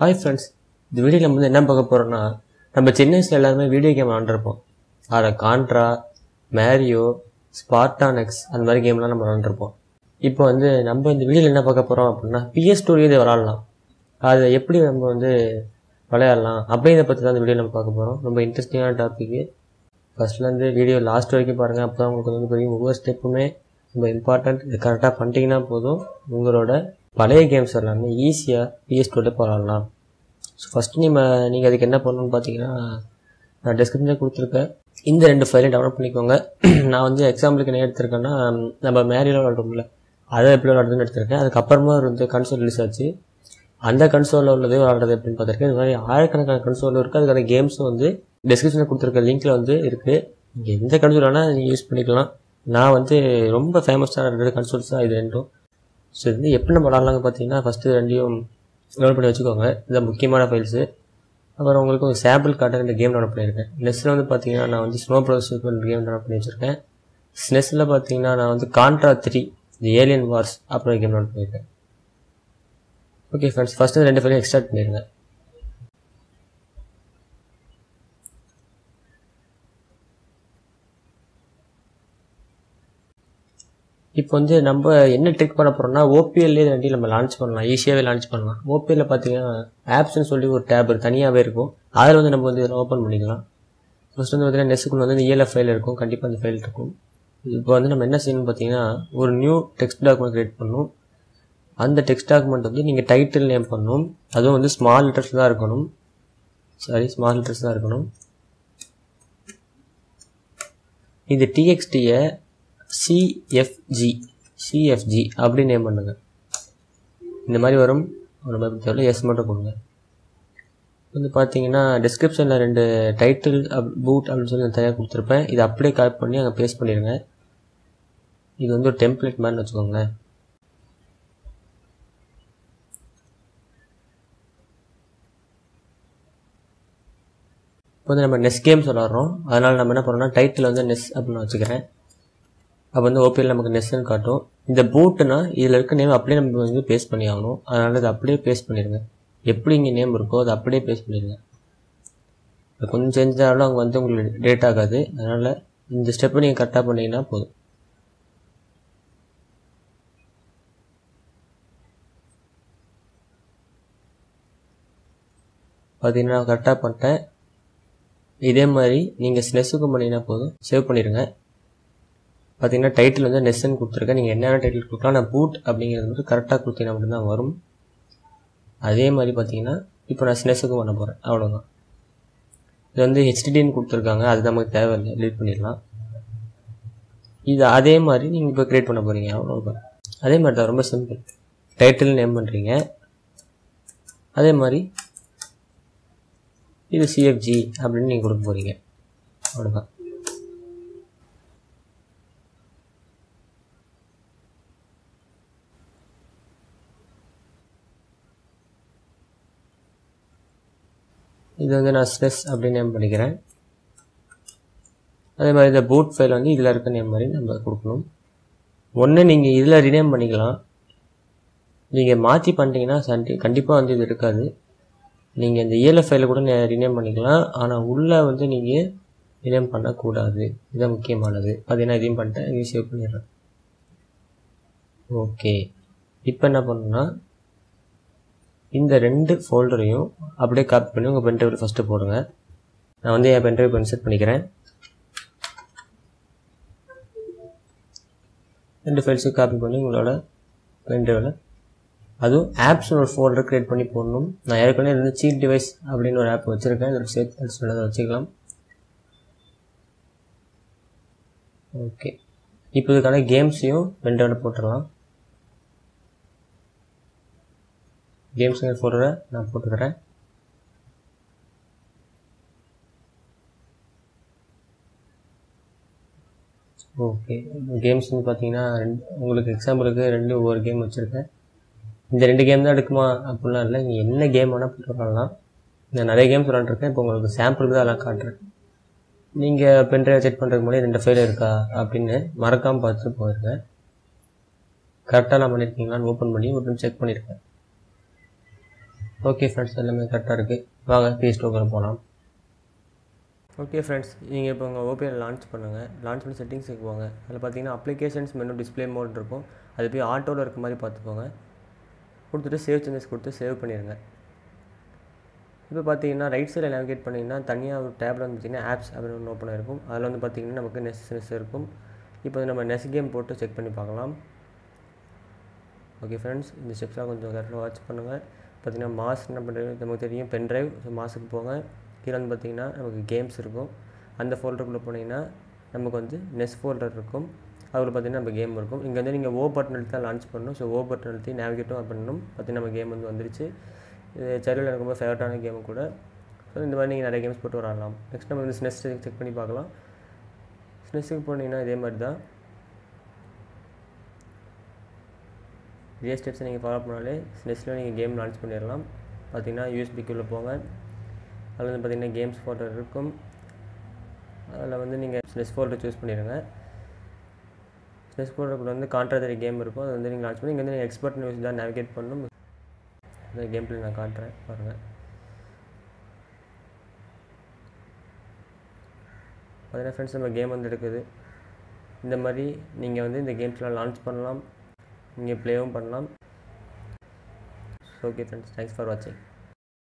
hi friends இந்த வீடியோவில் நம்ம வந்து என்ன பார்க்க போகிறோம்னா நம்ம சின்ன வயசில் எல்லாருமே வீடியோ கேம் விளாண்டுருப்போம் அதில் கான்ட்ரா மேரியோ ஸ்பார்டான் எக்ஸ் அந்த மாதிரி கேம்லாம் நம்ம விளாண்டுருப்போம் இப்போ வந்து நம்ம இந்த வீடியோவில் என்ன பார்க்க போகிறோம் அப்படின்னா பிஎஸ் ஸ்டோரியை இதை விளாட்லாம் அதை எப்படி நம்ம வந்து விளையாடலாம் அப்படிங்கிறத பற்றி தான் இந்த வீடியோ நம்ம பார்க்க போகிறோம் ரொம்ப இன்ட்ரெஸ்டிங்கான டாப்பிக்கு ஃபஸ்ட்லேருந்து வீடியோ லாஸ்ட் வரைக்கும் பாருங்கள் அப்போ தான் உங்களுக்கு வந்து தெரியும் ஒவ்வொரு ஸ்டெப்புமே ரொம்ப இம்பார்ட்டண்ட் இது கரெக்டாக பண்ணிட்டீங்கன்னா போதும் உங்களோட பழைய கேம்ஸ் எல்லாமே ஈஸியாக பிஎஸ் டூவில் விளாட்லாம் ஸோ ஃபஸ்ட்டு நீங்கள் நீங்கள் அதுக்கு என்ன பண்ணணும்னு பார்த்தீங்கன்னா நான் டிஸ்கிரிப்ஷனில் கொடுத்துருக்கேன் இந்த ரெண்டு ஃபைலையும் டவுன்லோட் பண்ணிக்கோங்க நான் வந்து எக்ஸாம்பிளுக்கு என்ன எடுத்திருக்கேன்னா நம்ம மேரியில் விளாடுறோம்ல அதை எப்படி விளாடுறதுன்னு எடுத்திருக்கேன் அதுக்கப்புறமா வந்து கன்சோல் ரிலீஸ் ஆச்சு அந்த கன்சோலில் உள்ளது விளாடுறது எப்படின்னு பார்த்துருக்கேன் இது மாதிரி ஆயிரக்கணக்கான கன்சோல் இருக்குது அதுக்கான கேம்ஸும் வந்து டிஸ்கிரிப்ஷனில் கொடுத்துருக்க லிங்க்கில் வந்து இருக்குது நீங்கள் எந்த கன்சோல் வேணால் நீங்கள் யூஸ் பண்ணிக்கலாம் நான் வந்து ரொம்ப ஃபேமஸான ரெண்டு கன்சோல்ஸ் தான் இது ரெண்டும் ஸோ இது வந்து எப்படி நம்ம விளாட்லாங்க பார்த்தீங்கன்னா ஃபஸ்ட்டு ரெண்டையும் டவுன்லோட் பண்ணி வச்சுக்கோங்க இது முக்கியமான ஃபைல்ஸு அப்புறம் உங்களுக்கு ஒரு சாம்பிள் காட்ட ரெண்டு கேம் டவுன்லோட் பண்ணியிருக்கேன் நெஸ்ட்டில் வந்து பார்த்தீங்கன்னா நான் வந்து ஸ்னோ ப்ரோஸ் ரெண்டு கேம் டவுன்லோட் பண்ணி வச்சுருக்கேன் ஸ்னெஸ்ஸில் பார்த்தீங்கன்னா நான் வந்து Contra three the alien wars அப்புறம் கேம் டவுன்லோட் பண்ணியிருக்கேன் ஓகே ஃப்ரெண்ட்ஸ் ஃபஸ்ட்டு ரெண்டு ஃபைலையும் எக்ஸ்ட்ராக்ட் பண்ணிடுங்க இப்போ வந்து நம்ம என்ன ட்ரிக் பண்ண போகிறோம்னா ஓபிஎல்லே ரெண்டி நம்ம லான்ச் பண்ணலாம் ஈஸியாகவே லான்ச் பண்ணலாம் ஓபிஎல்ல பார்த்தீங்கன்னா ஆப்ஸ்னு சொல்லி ஒரு டேப் தனியாகவே இருக்கும் அதில் வந்து நம்ம வந்து இதில் ஓப்பன் பண்ணிக்கலாம் ஃபஸ்ட் வந்து பார்த்தீங்கன்னா நெஸ்ஸுக்குள்ள வந்து இஎல்எஃப் ஃபைல் இருக்கும் கண்டிப்பாக அந்த ஃபைல் இருக்கும் இப்போ வந்து நம்ம என்ன செய்யணும்னு பார்த்தீங்கன்னா ஒரு நியூ டெக்ஸ்ட் டாக்குமெண்ட் கிரியேட் பண்ணணும் அந்த டெக்ஸ்ட் டாக்குமெண்ட் வந்து நீங்கள் டைட்டில் நேம் பண்ணணும் அதுவும் வந்து ஸ்மால் லெட்டர்ஸ் தான் இருக்கணும் சாரி ஸ்மால் லெட்டர்ஸ் தான் இருக்கணும் இந்த டிஎக்ஸ்டியை சிஎஃப்ஜி சிஎஃப்ஜி அப்படி நேம் பண்ணுங்க இந்த மாதிரி வரும் ஒரு மாதிரி தேவையில்ல எஸ் மட்டும் கொடுங்க வந்து பார்த்தீங்கன்னா டிஸ்கிரிப்ஷனில் ரெண்டு டைட்டில் அப் பூட் அப்படின்னு சொல்லி நான் தயார் கொடுத்துருப்பேன் இதை அப்படியே காப்பி பண்ணி அங்கே பேஸ்ட் பண்ணிடுங்க இது வந்து ஒரு டெம்ப்ளேட் மாதிரி வச்சுக்கோங்களேன் இப்போ வந்து நம்ம நெஸ் கேம்ஸ் விளாட்றோம் அதனால் நம்ம என்ன பண்ணோம்னா டைட்டில் வந்து நெஸ் அப்படின்னு வச்சுக்கிறேன் அப்போ வந்து ஓபிஎல் நமக்கு நெஸ்ன்னு காட்டும் இந்த பூட்டுனா இதில் இருக்க நேம் அப்படியே நம்ம வந்து பேஸ்ட் பண்ணி ஆகணும் அதனால் அதை அப்படியே பேஸ்ட் பண்ணிடுங்க எப்படி இங்கே நேம் இருக்கோ அதை அப்படியே பேஸ்ட் பண்ணிடுங்க இப்போ கொஞ்சம் சேஞ்ச் ஆனாலும் அங்கே வந்து உங்களுக்கு டேட் ஆகாது அதனால் இந்த ஸ்டெப்பை நீங்கள் கரெக்டாக பண்ணிங்கன்னா போதும் பார்த்தீங்கன்னா கரெக்டாக பண்ணிட்டேன் இதே மாதிரி நீங்கள் ஸ்னெஸ்ஸுக்கும் பண்ணிங்கன்னா போதும் சேவ் பண்ணிடுங்க பார்த்தீங்கன்னா டைட்டில் வந்து நெஸ்ன்னு கொடுத்துருக்கேன் நீங்கள் என்னென்ன டைட்டில் கொடுக்கலாம் நான் பூட் அப்படிங்கிறது வந்து கரெக்டாக கொடுத்தீங்கன்னா மட்டும்தான் வரும் அதே மாதிரி பார்த்தீங்கன்னா இப்போ நான் ஸ்னெஸ்ஸுக்கும் பண்ண போகிறேன் அவ்வளோதான் இது வந்து ஹெச்டிடின்னு கொடுத்துருக்காங்க அது நமக்கு தேவையில்லை எடிட் பண்ணிடலாம் இது அதே மாதிரி நீங்கள் இப்போ க்ரியேட் பண்ண போகிறீங்க அவ்வளோதான் அதே மாதிரி தான் ரொம்ப சிம்பிள் டைட்டில் நேம் பண்ணுறீங்க அதே மாதிரி இது சிஎஃப்ஜி அப்படின்னு நீங்கள் கொடுக்க போகிறீங்க அவ்வளோதான் இது வந்து நான் ஸ்ட்ரெஸ் அப்படின்னு நேம் பண்ணிக்கிறேன் அதே மாதிரி இந்த பூட் ஃபைல் வந்து இதில் இருக்க நேம் மாதிரி நம்ம கொடுக்கணும் ஒன்று நீங்கள் இதில் ரினேம் பண்ணிக்கலாம் நீங்கள் மாற்றி பண்ணிட்டீங்கன்னா சண்டி கண்டிப்பாக வந்து இது இருக்காது நீங்கள் இந்த இஎல்எஃப் ஃபைலை கூட ரினேம் பண்ணிக்கலாம் ஆனால் உள்ளே வந்து நீங்கள் ரினேம் பண்ணக்கூடாது இதுதான் முக்கியமானது பார்த்தீங்கன்னா இதையும் பண்ணிட்டேன் இதையும் சேவ் பண்ணிடுறேன் ஓகே இப்போ என்ன பண்ணணும்னா இந்த ரெண்டு ஃபோல்டரையும் அப்படியே காப்பி பண்ணி உங்கள் பென்ட்ரைவில் ஃபஸ்ட்டு போடுங்க நான் வந்து என் பென்ட்ரைவ் இன்செர்ட் பண்ணிக்கிறேன் ரெண்டு ஃபைல்ஸையும் காப்பி பண்ணி உங்களோட பென்ட்ரைவில் அதுவும் ஆப்ஸ்னு ஒரு ஃபோல்டர் க்ரியேட் பண்ணி போடணும் நான் ஏற்கனவே வந்து சீட் டிவைஸ் அப்படின்னு ஒரு ஆப் வச்சுருக்கேன் இதோட சேர்த்து சொன்னதை வச்சுக்கலாம் ஓகே இப்போ இதுக்கான கேம்ஸையும் பென்ட்ரைவில் போட்டுடலாம் கேம்ஸுங்கிற ஃபோல்டரை நான் போட்டுக்கிறேன் ஓகே கேம்ஸ் வந்து பார்த்தீங்கன்னா ரெண்டு உங்களுக்கு எக்ஸாம்பிளுக்கு ரெண்டு ஒவ்வொரு கேம் வச்சுருக்கேன் இந்த ரெண்டு கேம் தான் எடுக்குமா அப்படிலாம் இல்லை நீங்கள் என்ன கேம் வேணால் போட்டு விளாட்லாம் நான் நிறைய கேம்ஸ் விளாண்டுருக்கேன் இப்போ உங்களுக்கு சாம்பிளுக்கு தான் எல்லாம் காட்டுறேன் நீங்கள் பென்ட்ரைவ் செக் பண்ணுறதுக்கு முன்னாடி ரெண்டு ஃபைல் இருக்கா அப்படின்னு மறக்காமல் பார்த்துட்டு போயிருங்க கரெக்டாக நான் பண்ணியிருக்கீங்களான்னு ஓப்பன் பண்ணி ஒரு செக் பண்ணியிருக்கேன் ஓகே ஃப்ரெண்ட்ஸ் எல்லாமே கரெக்டாக இருக்குது வாங்க ப்ளே ஸ்டோரில் போகலாம் ஓகே ஃப்ரெண்ட்ஸ் நீங்கள் இப்போ உங்கள் ஓபிஎல் லான்ச் பண்ணுங்கள் லான்ச் பண்ணி செட்டிங்ஸுக்கு போங்க அதில் பார்த்தீங்கன்னா அப்ளிகேஷன்ஸ் மெனு டிஸ்ப்ளே மோட் இருக்கும் அது போய் ஆட்டோவில் இருக்க மாதிரி பார்த்துக்கோங்க கொடுத்துட்டு சேவ் சேஞ்சஸ் கொடுத்து சேவ் பண்ணிடுங்க இப்போ பார்த்தீங்கன்னா ரைட் சைடில் நேவிகேட் பண்ணிங்கன்னா தனியாக ஒரு டேப்பில் வந்து பார்த்தீங்கன்னா ஆப்ஸ் அப்படின்னு ஒன்று ஓப்பன் இருக்கும் அதில் வந்து பார்த்தீங்கன்னா நமக்கு நெஸ் நெஸ் இருக்கும் இப்போ வந்து நம்ம நெஸ் கேம் போட்டு செக் பண்ணி பார்க்கலாம் ஓகே ஃப்ரெண்ட்ஸ் இந்த ஸ்டெப்ஸ்லாம் கொஞ்சம் கரெக்டாக வாட்ச் பண்ணுங்கள் பார்த்தீங்கன்னா மாஸ் என்ன பண்ணுறது நமக்கு தெரியும் பென்ட்ரைவ் ஸோ மாஸுக்கு போங்க கீழே வந்து பார்த்தீங்கன்னா நமக்கு கேம்ஸ் இருக்கும் அந்த ஃபோல்டருக்குள்ளே போனீங்கன்னா நமக்கு வந்து நெஸ் ஃபோல்டர் இருக்கும் அதில் பார்த்தீங்கன்னா நம்ம கேம் இருக்கும் இங்கே வந்து நீங்கள் ஓ பட்டன் அழுத்தி தான் லான்ச் பண்ணணும் ஸோ ஓ பட்டன் அழுத்தி நேவிகேட்டும் பண்ணணும் பார்த்தீங்கன்னா நம்ம கேம் வந்து வந்துருச்சு இது சைல்டில் எனக்கு ரொம்ப ஃபேவரட்டான கேமு கூட ஸோ இந்த மாதிரி நீங்கள் நிறைய கேம்ஸ் போட்டு விளாட்லாம் நெக்ஸ்ட் நம்ம வந்து ஸ்னெஸ் செக் பண்ணி பார்க்கலாம் ஸ்னெஸ்ஸுக்கு போனீங்கன்னா இதே மாதிரி தான் இதே ஸ்டெப்ஸை நீங்கள் ஃபாலோ பண்ணாலே ஸ்னெஸ்ஸில் நீங்கள் கேம் லான்ச் பண்ணிடலாம் பார்த்தீங்கன்னா யூஎஸ்பிக்குள்ளே போங்க அதில் வந்து பார்த்தீங்கன்னா கேம்ஸ் ஃபோல்டர் இருக்கும் அதில் வந்து நீங்கள் ஸ்னெஸ் ஃபோல்டர் சூஸ் பண்ணிடுங்க ஸ்னெஸ் ஃபோல்டருக்குள்ள வந்து கான்ட்ராதரி கேம் இருக்கும் அது வந்து நீங்கள் லான்ச் பண்ணி இங்கே வந்து நீங்கள் எக்ஸ்பர்ட் நியூஸ் தான் நேவிகேட் பண்ணணும் இந்த கேம் பிளே நான் காட்டுறேன் பாருங்கள் பார்த்தீங்கன்னா ஃப்ரெண்ட்ஸ் நம்ம கேம் வந்து எடுக்குது இந்த மாதிரி நீங்கள் வந்து இந்த கேம்ஸ்லாம் லான்ச் பண்ணலாம் நீங்கள் ப்ளேவும் பண்ணலாம் ஓகே ஃப்ரெண்ட்ஸ் தேங்க்ஸ் ஃபார் வாட்சிங்